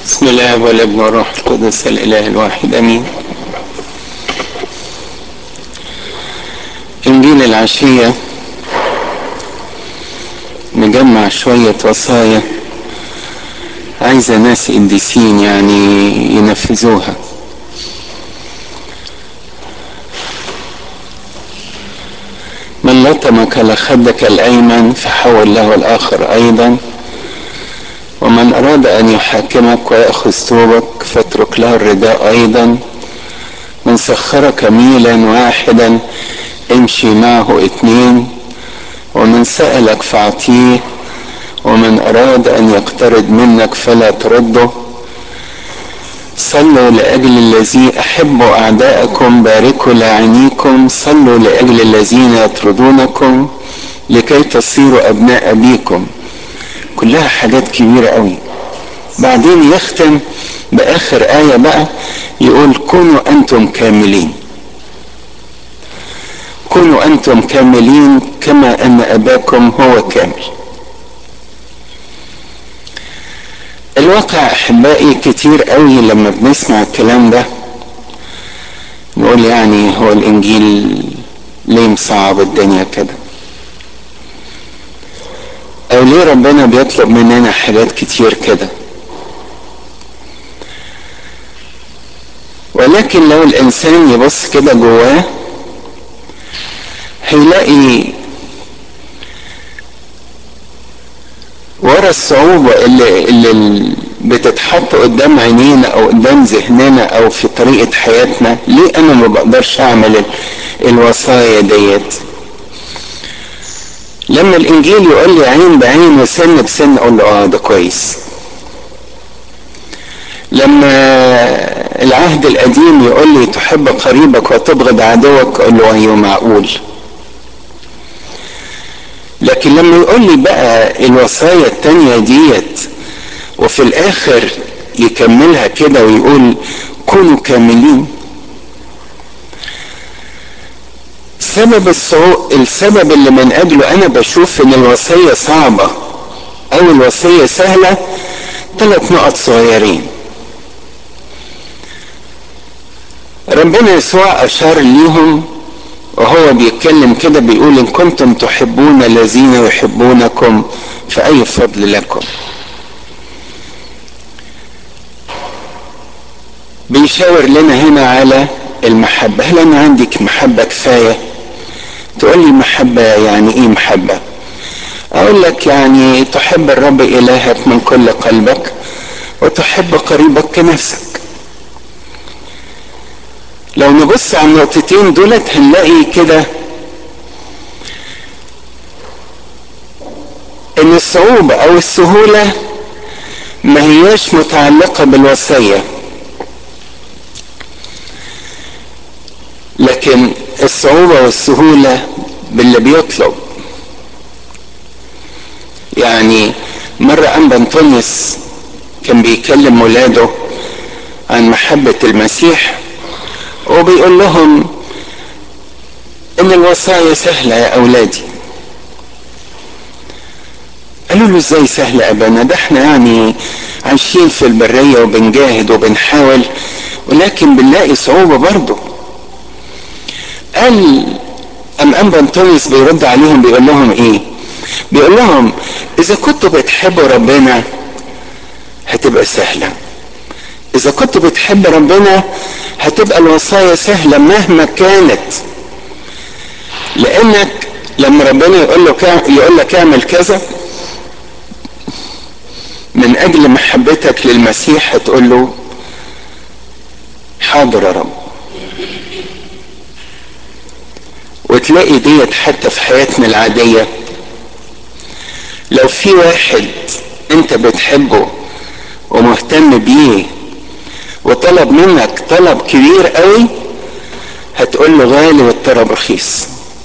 بسم الله والابن والروح القدس الاله الواحد امين انجيل العشيه نجمع شويه وصايا عايزه ناس قديسين يعني ينفذوها من لطمك لخدك الايمن فحول له الاخر ايضا ومن أراد أن يحاكمك ويأخذ ثوبك فاترك له الرداء أيضا من سخرك ميلا واحدا امشي معه اثنين ومن سألك فاعطيه ومن أراد أن يقترض منك فلا ترده صلوا لأجل الذي أحبوا أعداءكم باركوا لاعنيكم صلوا لأجل الذين يطردونكم لكي تصيروا أبناء أبيكم كلها حاجات كبيرة قوي بعدين يختم بآخر آية بقى يقول كونوا أنتم كاملين كونوا أنتم كاملين كما أن أباكم هو كامل الواقع أحبائي كتير قوي لما بنسمع الكلام ده نقول يعني هو الإنجيل ليه مصعب الدنيا كده او ليه ربنا بيطلب مننا حاجات كتير كده ولكن لو الانسان يبص كده جواه هيلاقي ورا الصعوبة اللي, اللي بتتحط قدام عينينا او قدام ذهننا او في طريقة حياتنا ليه انا ما بقدرش اعمل الوصايا ديت لما الانجيل يقول لي عين بعين وسن بسن اقول له اه ده كويس لما العهد القديم يقول لي تحب قريبك وتبغض عدوك اقول له ايوه معقول لكن لما يقول لي بقى الوصايا التانية ديت وفي الاخر يكملها كده ويقول كونوا كاملين سبب الصعود السبب اللي من اجله انا بشوف ان الوصيه صعبه او الوصيه سهله ثلاث نقط صغيرين ربنا يسوع اشار ليهم وهو بيتكلم كده بيقول ان كنتم تحبون الذين يحبونكم فاي فضل لكم بيشاور لنا هنا على المحبة هل أنا عندك محبة كفاية تقول لي محبة يعني إيه محبة أقول لك يعني تحب الرب إلهك من كل قلبك وتحب قريبك كنفسك لو نبص على النقطتين دولت هنلاقي كده ان الصعوبة او السهولة ما هياش متعلقة بالوصية لكن الصعوبة والسهولة باللي بيطلب يعني مرة أنبا أنطونيوس كان بيكلم ولاده عن محبة المسيح وبيقول لهم إن الوصايا سهلة يا أولادي قالوا له ازاي سهلة أبانا ده احنا يعني عايشين في البرية وبنجاهد وبنحاول ولكن بنلاقي صعوبة برضه قال ام انبا انطونيوس بيرد عليهم بيقول لهم ايه بيقول لهم اذا كنتوا بتحبوا ربنا هتبقى سهله اذا كنتوا بتحب ربنا هتبقى الوصايا سهله مهما كانت لانك لما ربنا يقول له يقول لك اعمل كذا من اجل محبتك للمسيح هتقول له حاضر يا رب وتلاقي ديت حتى في حياتنا العادية لو في واحد انت بتحبه ومهتم بيه وطلب منك طلب كبير قوي هتقول له غالي والطلب رخيص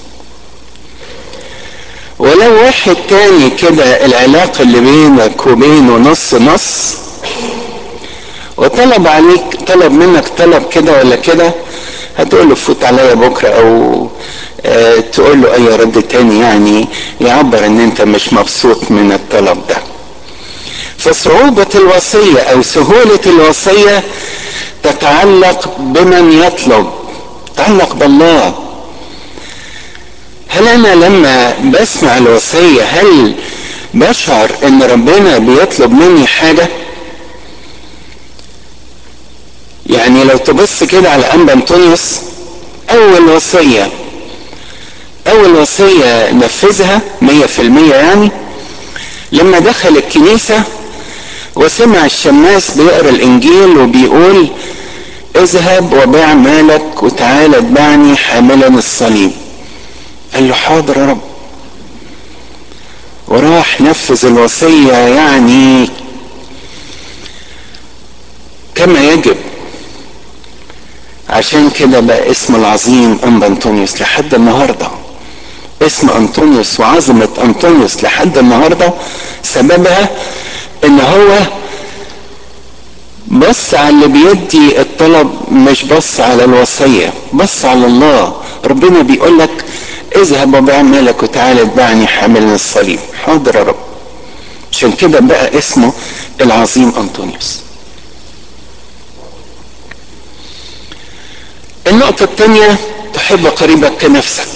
ولو واحد تاني كده العلاقة اللي بينك وبينه نص نص وطلب عليك طلب منك طلب كده ولا كده هتقول له فوت عليا بكره او أه تقول له اي رد تاني يعني يعبر ان انت مش مبسوط من الطلب ده فصعوبة الوصية او سهولة الوصية تتعلق بمن يطلب تتعلق بالله هل انا لما بسمع الوصية هل بشعر ان ربنا بيطلب مني حاجة يعني لو تبص كده على انبا انطونيوس اول وصية اول وصية نفذها مية في المية يعني لما دخل الكنيسة وسمع الشماس بيقرا الانجيل وبيقول اذهب وبيع مالك وتعالى اتبعني حاملا الصليب قال له حاضر يا رب وراح نفذ الوصية يعني كما يجب عشان كده بقى اسم العظيم انبا انطونيوس لحد النهارده اسم انطونيوس وعظمة انطونيوس لحد النهارده سببها ان هو بص على اللي بيدي الطلب مش بص على الوصية بص على الله ربنا بيقول لك اذهب وبيع مالك وتعالى اتبعني حاملا الصليب حاضر يا رب عشان كده بقى اسمه العظيم انطونيوس النقطة الثانية تحب قريبك كنفسك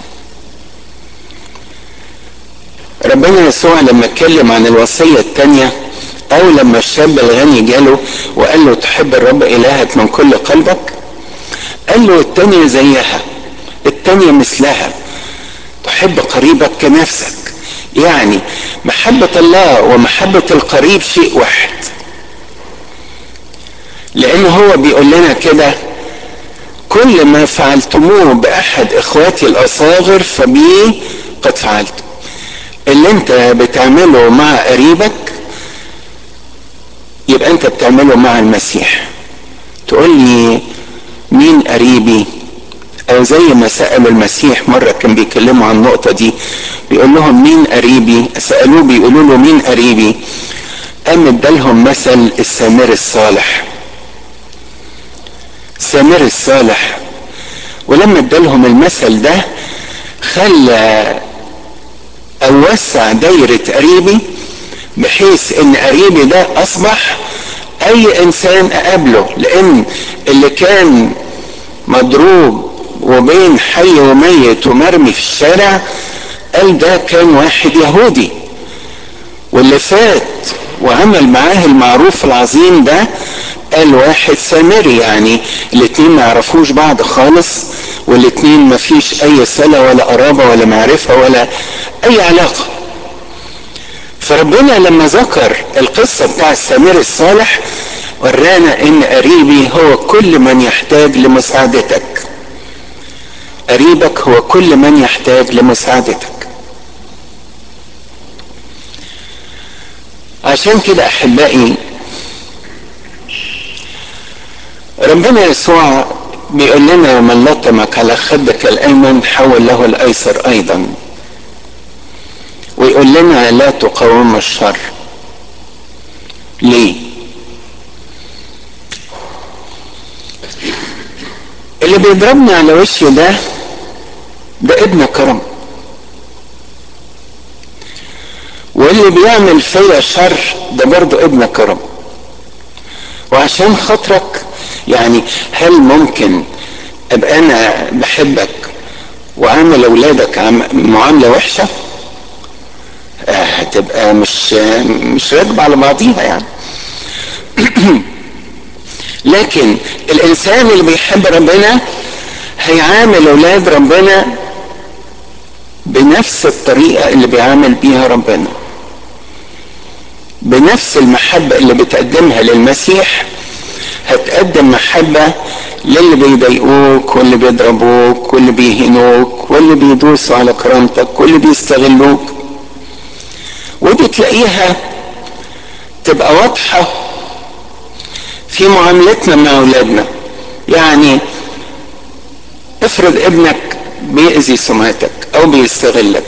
ربنا يسوع لما اتكلم عن الوصية الثانية أو لما الشاب الغني جاله وقال له تحب الرب إلهك من كل قلبك قال له الثانية زيها الثانية مثلها تحب قريبك كنفسك يعني محبة الله ومحبة القريب شيء واحد لأن هو بيقول لنا كده كل ما فعلتموه بأحد إخواتي الأصاغر فبي قد فعلته اللي انت بتعمله مع قريبك يبقى انت بتعمله مع المسيح تقول لي مين قريبي او زي ما سألوا المسيح مرة كان بيكلموا عن النقطة دي بيقول لهم مين قريبي سألوه بيقولوا له مين قريبي قام ادالهم مثل السامر الصالح سامر الصالح ولما ادالهم المثل ده خلى او وسع دايرة قريبي بحيث ان قريبي ده اصبح اي انسان اقابله لان اللي كان مضروب وبين حي وميت ومرمي في الشارع قال ده كان واحد يهودي واللي فات وعمل معاه المعروف العظيم ده قال واحد سامري يعني الاتنين ما يعرفوش بعض خالص والاتنين ما فيش اي صلة ولا قرابة ولا معرفة ولا اي علاقة فربنا لما ذكر القصة بتاع السامري الصالح ورانا ان قريبي هو كل من يحتاج لمساعدتك قريبك هو كل من يحتاج لمساعدتك عشان كده احبائي ربنا يسوع بيقول لنا من لطمك على خدك الايمن حول له الايسر ايضا ويقول لنا لا تقاوم الشر ليه اللي بيضربني على وشي ده ده ابن كرم واللي بيعمل فيا شر ده برضه ابن كرم وعشان خاطرك يعني هل ممكن ابقى انا بحبك وعامل اولادك معامله وحشه آه هتبقى مش مش راكبه على بعضيها يعني لكن الانسان اللي بيحب ربنا هيعامل اولاد ربنا بنفس الطريقه اللي بيعامل بيها ربنا بنفس المحبه اللي بتقدمها للمسيح هتقدم محبة للي بيضايقوك واللي بيضربوك واللي بيهنوك واللي بيدوسوا على كرامتك واللي بيستغلوك ودي تلاقيها تبقى واضحة في معاملتنا مع أولادنا يعني افرض ابنك بيأذي سمعتك أو بيستغلك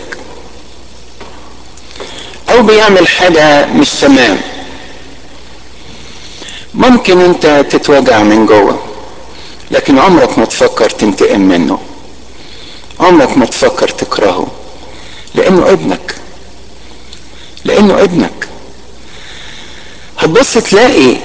أو بيعمل حاجة مش تمام ممكن انت تتوجع من جوه لكن عمرك ما تفكر تنتقم منه عمرك ما تفكر تكرهه لانه ابنك لانه ابنك وتبص تلاقي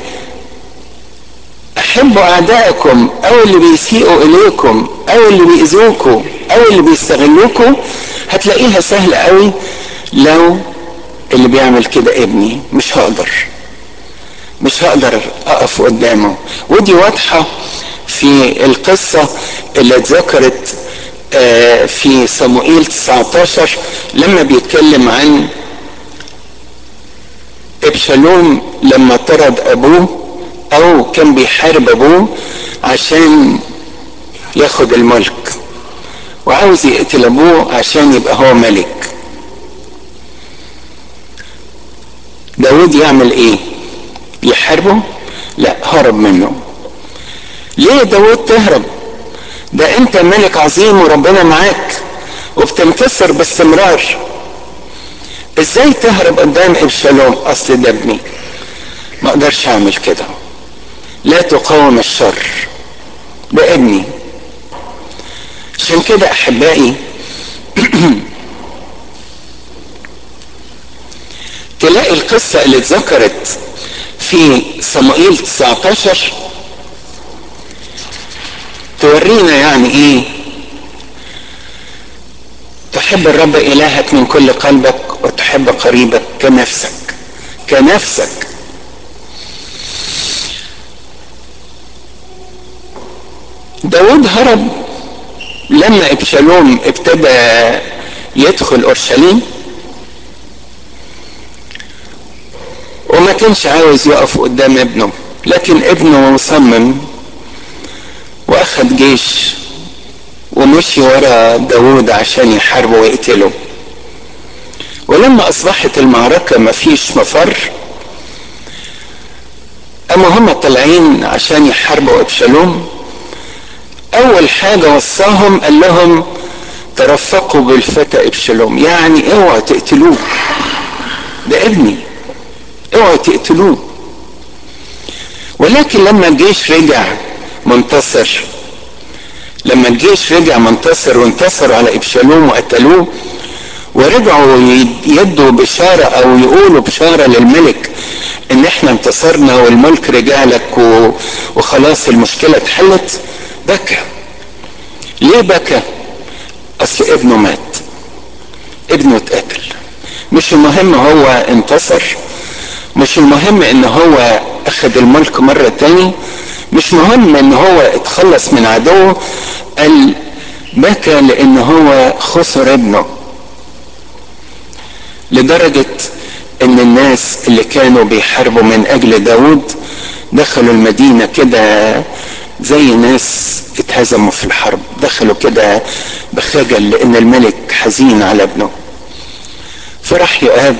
احبوا اعدائكم او اللي بيسيئوا اليكم او اللي بيأذوكوا او اللي بيستغلوكوا هتلاقيها سهلة قوي لو اللي بيعمل كده ابني مش هقدر مش هقدر اقف قدامه ودي واضحة في القصة اللي اتذكرت في صموئيل 19 لما بيتكلم عن ابشالوم لما طرد ابوه او كان بيحارب ابوه عشان ياخد الملك وعاوز يقتل ابوه عشان يبقى هو ملك داود يعمل ايه يحاربه لا هرب منه ليه داود تهرب ده انت ملك عظيم وربنا معاك وبتنتصر باستمرار ازاي تهرب قدام ابشالوم اصل ده ابني ما اقدرش اعمل كده لا تقاوم الشر ده ابني عشان كده احبائي تلاقي القصة اللي اتذكرت في صموئيل 19 تورينا يعني ايه تحب الرب الهك من كل قلبك وتحب قريبك كنفسك كنفسك داود هرب لما ابشالوم ابتدى يدخل اورشليم وما كانش عاوز يقف قدام ابنه لكن ابنه مصمم واخد جيش ومشي ورا داود عشان يحاربه ويقتله ولما اصبحت المعركة مفيش مفر اما هم طالعين عشان يحاربوا ابشالوم اول حاجة وصاهم قال لهم ترفقوا بالفتى ابشالوم يعني اوعوا تقتلوه ده ابني اوعوا تقتلوه ولكن لما الجيش رجع منتصر لما الجيش رجع منتصر وانتصروا على ابشالوم وقتلوه ورجعوا يدوا بشارة او يقولوا بشارة للملك ان احنا انتصرنا والملك رجع لك وخلاص المشكلة اتحلت بكى ليه بكى اصل ابنه مات ابنه اتقتل مش المهم هو انتصر مش المهم ان هو اخذ الملك مرة تاني مش مهم ان هو اتخلص من عدوه قال بكى لان هو خسر ابنه لدرجة ان الناس اللي كانوا بيحاربوا من اجل داود دخلوا المدينة كده زي ناس اتهزموا في الحرب دخلوا كده بخجل لان الملك حزين على ابنه فراح يؤاب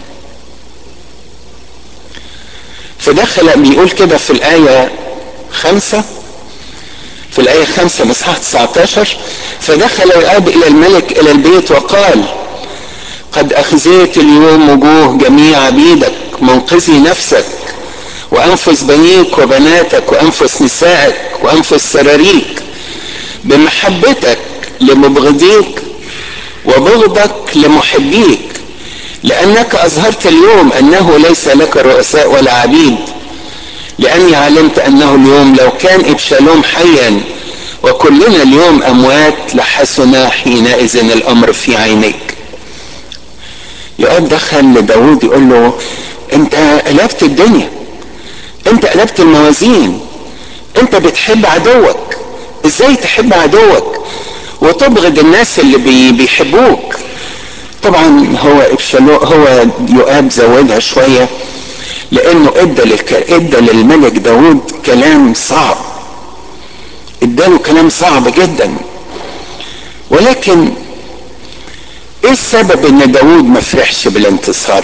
فدخل بيقول كده في الآية خمسة في الآية خمسة من صحة 19 فدخل يؤاب إلى الملك إلى البيت وقال قد أخزيت اليوم وجوه جميع عبيدك منقذي نفسك وأنفس بنيك وبناتك وأنفس نسائك وأنفس سراريك بمحبتك لمبغضيك وبغضك لمحبيك لأنك أظهرت اليوم أنه ليس لك رؤساء ولا عبيد لأني علمت أنه اليوم لو كان إبشالوم حيا وكلنا اليوم أموات لحسن حينئذ الأمر في عينيك يقعد دخل لداود يقول له أنت قلبت الدنيا أنت قلبت الموازين أنت بتحب عدوك إزاي تحب عدوك وتبغض الناس اللي بي بيحبوك طبعا هو ابشالو هو يؤاب زودها شويه لانه ادى للك... ادى للملك داود كلام صعب اداله كلام صعب جدا ولكن ايه السبب ان داود ما فرحش بالانتصار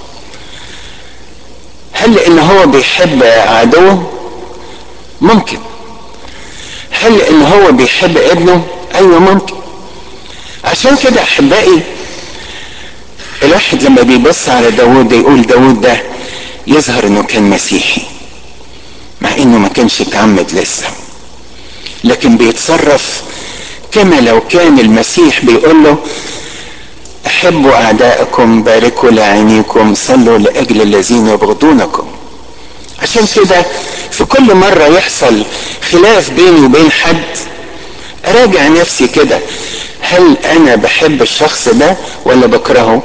هل لان هو بيحب عدوه ممكن هل لان هو بيحب ابنه ايوه ممكن عشان كده احبائي الواحد لما بيبص على داود يقول داود ده يظهر انه كان مسيحي مع انه ما كانش اتعمد لسه لكن بيتصرف كما لو كان المسيح بيقول له احبوا اعداءكم باركوا لاعينيكم صلوا لاجل الذين يبغضونكم عشان كده في كل مرة يحصل خلاف بيني وبين حد اراجع نفسي كده هل انا بحب الشخص ده ولا بكرهه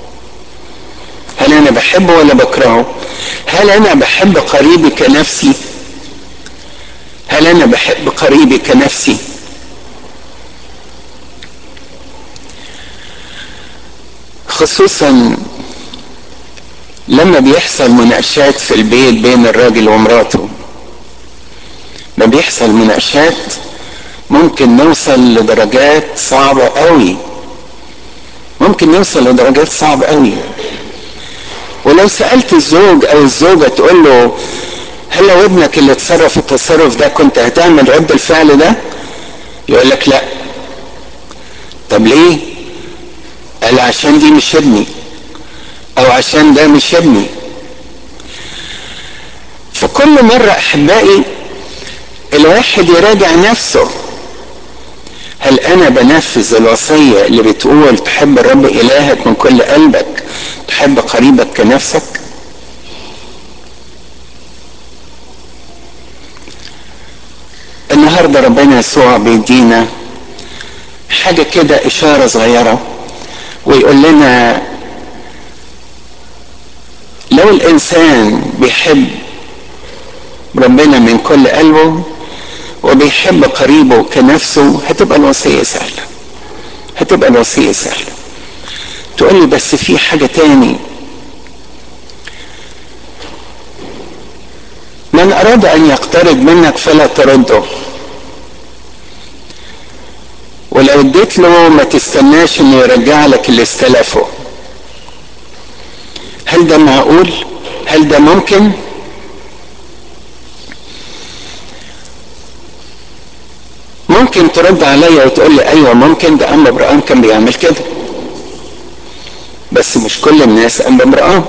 هل انا بحبه ولا بكرهه هل انا بحب قريبي كنفسي هل انا بحب قريبي كنفسي خصوصا لما بيحصل مناقشات في البيت بين الراجل ومراته ما بيحصل مناقشات ممكن نوصل لدرجات صعبة قوي ممكن نوصل لدرجات صعبة قوي ولو سألت الزوج او الزوجة تقول له هل لو ابنك اللي اتصرف التصرف ده كنت هتعمل رد الفعل ده يقول لك لا طب ليه قال عشان دي مش ابني او عشان ده مش ابني فكل مرة احبائي الواحد يراجع نفسه هل انا بنفذ الوصية اللي بتقول تحب الرب الهك من كل قلبك تحب قريبك كنفسك النهارده ربنا يسوع بيدينا حاجة كده إشارة صغيرة ويقول لنا لو الإنسان بيحب ربنا من كل قلبه وبيحب قريبه كنفسه هتبقى الوصية سهلة هتبقى الوصية سهلة تقول لي بس في حاجة تاني من أراد أن يقترب منك فلا ترده ولو اديت له ما تستناش انه يرجع لك اللي استلفه هل ده معقول هل ده ممكن ممكن ترد عليا وتقول لي ايوه ممكن ده ام ابراهيم كان بيعمل كده بس مش كل الناس ام ابراهيم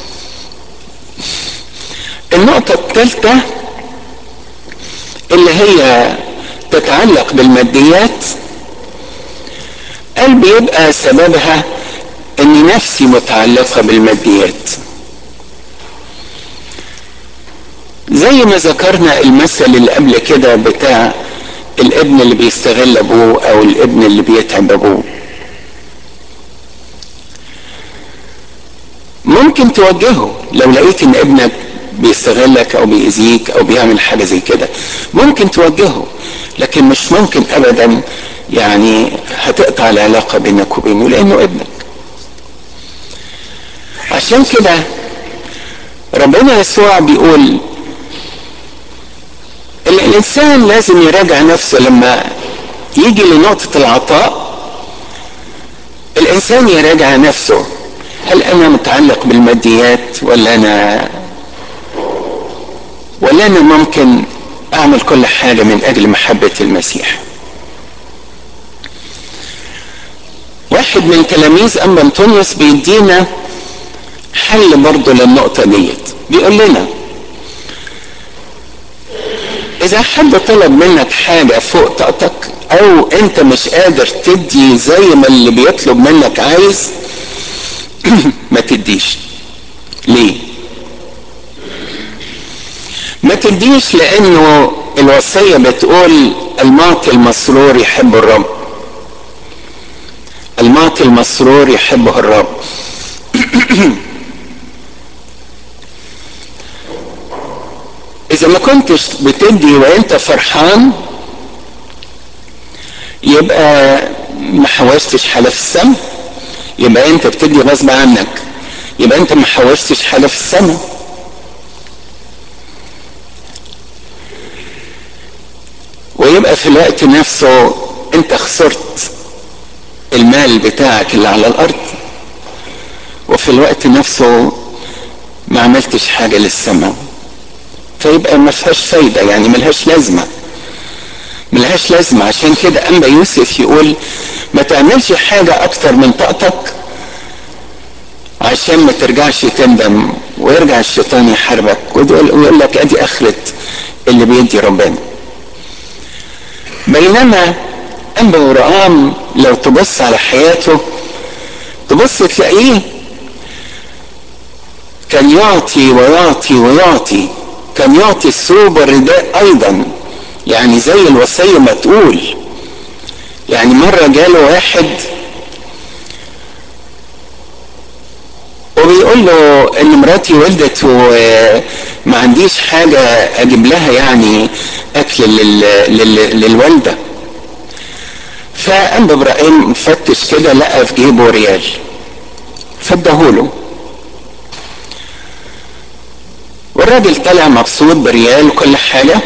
النقطة الثالثة اللي هي تتعلق بالماديات قال بيبقى سببها ان نفسي متعلقة بالماديات زي ما ذكرنا المثل اللي قبل كده بتاع الابن اللي بيستغل ابوه او الابن اللي بيتعب ابوه ممكن توجهه لو لقيت ان ابنك بيستغلك او بيأذيك او بيعمل حاجه زي كده ممكن توجهه لكن مش ممكن ابدا يعني هتقطع العلاقه بينك وبينه لانه ابنك عشان كده ربنا يسوع بيقول الانسان لازم يراجع نفسه لما يجي لنقطه العطاء الانسان يراجع نفسه هل انا متعلق بالماديات ولا انا ولا انا ممكن اعمل كل حاجه من اجل محبه المسيح واحد من تلاميذ اما انطونيوس بيدينا حل برضه للنقطه ديت بيقول لنا اذا حد طلب منك حاجه فوق طاقتك او انت مش قادر تدي زي ما اللي بيطلب منك عايز ما تديش ليه ما تديش لانه الوصيه بتقول المعطي المسرور يحب الرب المعطي المسرور يحبه الرب اذا ما كنتش بتدي وانت فرحان يبقى ما حوشتش حاجه في السماء يبقى انت بتدي غصب عنك يبقى انت ما حوشتش حاجه في السماء ويبقى في الوقت نفسه انت خسرت المال بتاعك اللي على الارض وفي الوقت نفسه ما عملتش حاجه للسماء فيبقى ما فيهاش فايده يعني ملهاش لازمه ملهاش لازمه عشان كده اما يوسف يقول ما تعملش حاجه اكتر من طاقتك عشان ما ترجعش تندم ويرجع الشيطان يحاربك ويقول لك ادي اخرة اللي بيدي ربنا بينما انبا ورقام لو تبص على حياته تبص تلاقيه كان يعطي ويعطي ويعطي كان يعطي الثوب والرداء ايضا يعني زي الوصية ما تقول يعني مرة جاله واحد وبيقول له ان مراتي ولدت وما عنديش حاجة اجيب لها يعني اكل لل... لل... للوالدة فقام ابراهيم فتش كده لقى في جيبه ريال فاداهوله والراجل طلع مبسوط بريال وكل حاجة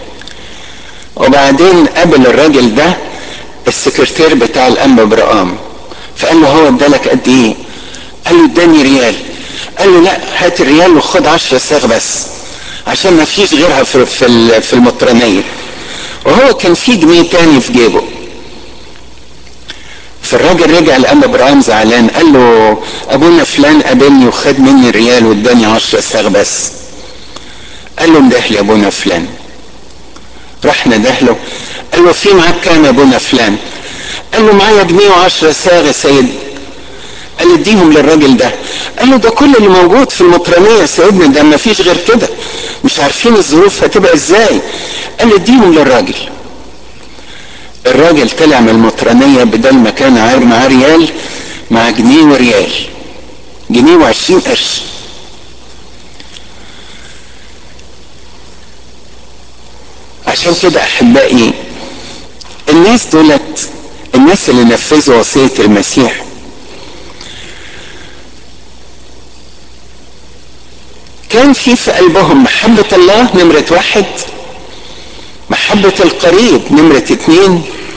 وبعدين قابل الراجل ده السكرتير بتاع الانبا ابراهام فقال له هو ادالك قد ايه قال له اداني ريال قال له لا هات الريال وخد عشرة صاغ بس عشان ما فيش غيرها في في في المطرانيه وهو كان في جنيه تاني في جيبه فالراجل رجع لأم ابراهيم زعلان قال له ابونا فلان قابلني وخد مني ريال واداني عشرة صاغ بس قال له اندهلي يا ابونا فلان راح ندهله قال له في معاك كام يا ابونا فلان قال له معايا جنيه وعشرة صاغ يا سيدي قال له اديهم للراجل ده قال له ده كل اللي موجود في المطرانية يا سيدنا ده ما فيش غير كده مش عارفين الظروف هتبقى ازاي قال له اديهم للراجل الراجل طلع من المطرانية بدل ما كان معاه ريال مع جنيه وريال جنيه وعشرين قرش عشان كده احبائي الناس دولت الناس اللي نفذوا وصية المسيح كان في في قلبهم محبة الله نمرة واحد محبة القريب نمرة اتنين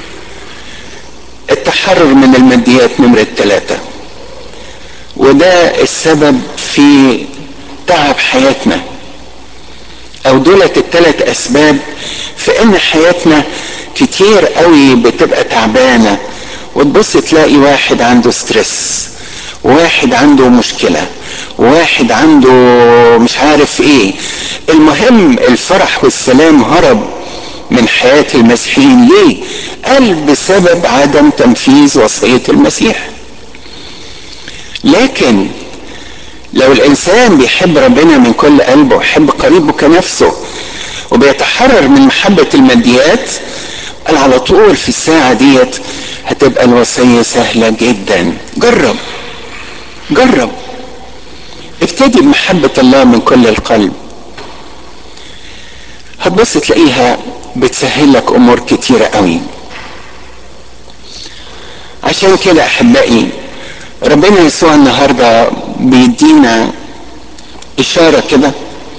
التحرر من الماديات نمرة ثلاثة وده السبب في تعب حياتنا او دولت الثلاث اسباب في ان حياتنا كتير قوي بتبقى تعبانة وتبص تلاقي واحد عنده ستريس واحد عنده مشكلة واحد عنده مش عارف ايه المهم الفرح والسلام هرب من حياة المسيحيين ليه قال بسبب عدم تنفيذ وصية المسيح لكن لو الانسان بيحب ربنا من كل قلبه ويحب قريبه كنفسه وبيتحرر من محبة الماديات قال على طول في الساعة ديت هتبقى الوصية سهلة جدا جرب جرب ابتدي بمحبة الله من كل القلب هتبص تلاقيها بتسهل لك امور كتيرة قوي عشان كده احبائي ربنا يسوع النهاردة بيدينا اشارة كده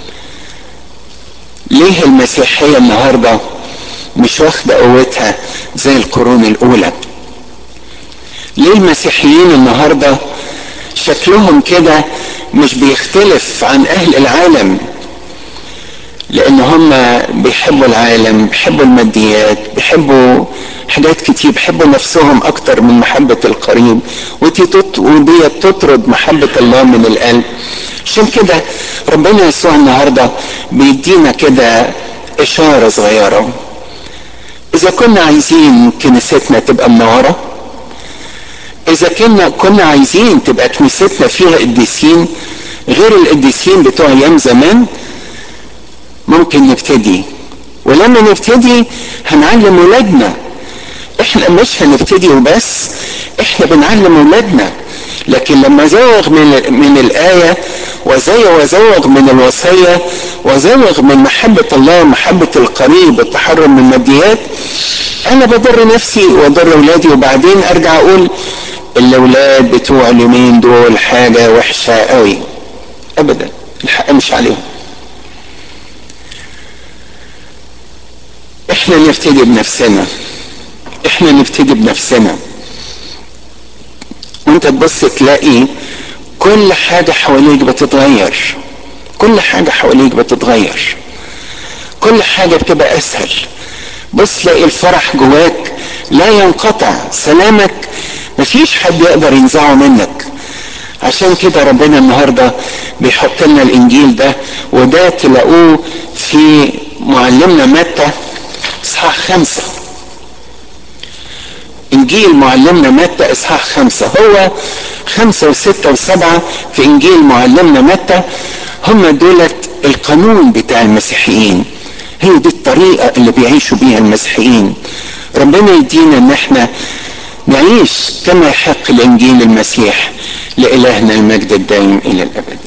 ليه المسيحية النهاردة مش واخدة قوتها زي القرون الاولى ليه المسيحيين النهاردة شكلهم كده مش بيختلف عن اهل العالم لان هم بيحبوا العالم بيحبوا الماديات بيحبوا حاجات كتير بيحبوا نفسهم اكتر من محبة القريب ودي تطرد محبة الله من القلب عشان كده ربنا يسوع النهارده بيدينا كده اشارة صغيرة اذا كنا عايزين كنيستنا تبقى منورة اذا كنا كنا عايزين تبقى كنيستنا فيها قديسين غير القديسين بتوع ايام زمان ممكن نبتدي ولما نبتدي هنعلم ولادنا احنا مش هنبتدي وبس احنا بنعلم ولادنا لكن لما زوغ من من الآية وزي وزوغ من الوصية وزوغ من محبة الله ومحبة القريب والتحرر من الماديات أنا بضر نفسي وأضر أولادي وبعدين أرجع أقول الأولاد بتوع اليومين دول حاجة وحشة قوي أبدا الحق مش عليهم احنا نبتدي بنفسنا احنا نبتدي بنفسنا وانت تبص تلاقي كل حاجة حواليك بتتغير كل حاجة حواليك بتتغير كل حاجة بتبقى اسهل بص تلاقي الفرح جواك لا ينقطع سلامك مفيش حد يقدر ينزعه منك عشان كده ربنا النهارده بيحط لنا الانجيل ده وده تلاقوه في معلمنا متى اصحاح خمسة انجيل معلمنا متى اصحاح خمسة هو خمسة وستة وسبعة في انجيل معلمنا متى هم دولت القانون بتاع المسيحيين هي دي الطريقة اللي بيعيشوا بيها المسيحيين ربنا يدينا ان احنا نعيش كما يحق الانجيل المسيح لالهنا المجد الدائم الى الابد